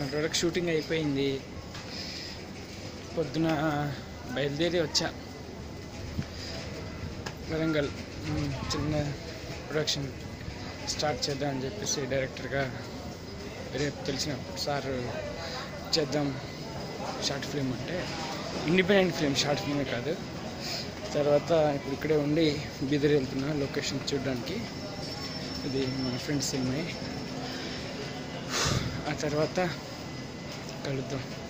వరకు షూటింగ్ అయిపోయింది పొద్దున బయలుదేరి వచ్చా వరంగల్ మ్, చిన్న ప్రొడక్షన్ స్టార్ట్ చేద్దాం అని చెప్పేసి డైరెక్టర్గా రేపు తెలిసిన సార్ చేద్దాం షార్ట్ ఫిల్మ్ అంటే ఇండిపెండెంట్ ఫిల్మ్ షార్ట్ ఫిల్మే కాదు తర్వాత ఇప్పుడు ఇక్కడే ఉండి బీదర్ వెళ్తున్నా లొకేషన్ చూడడానికి ఇది మా ఫ్రెండ్స్ సినిమా ఆ తర్వాత కలుద్దాం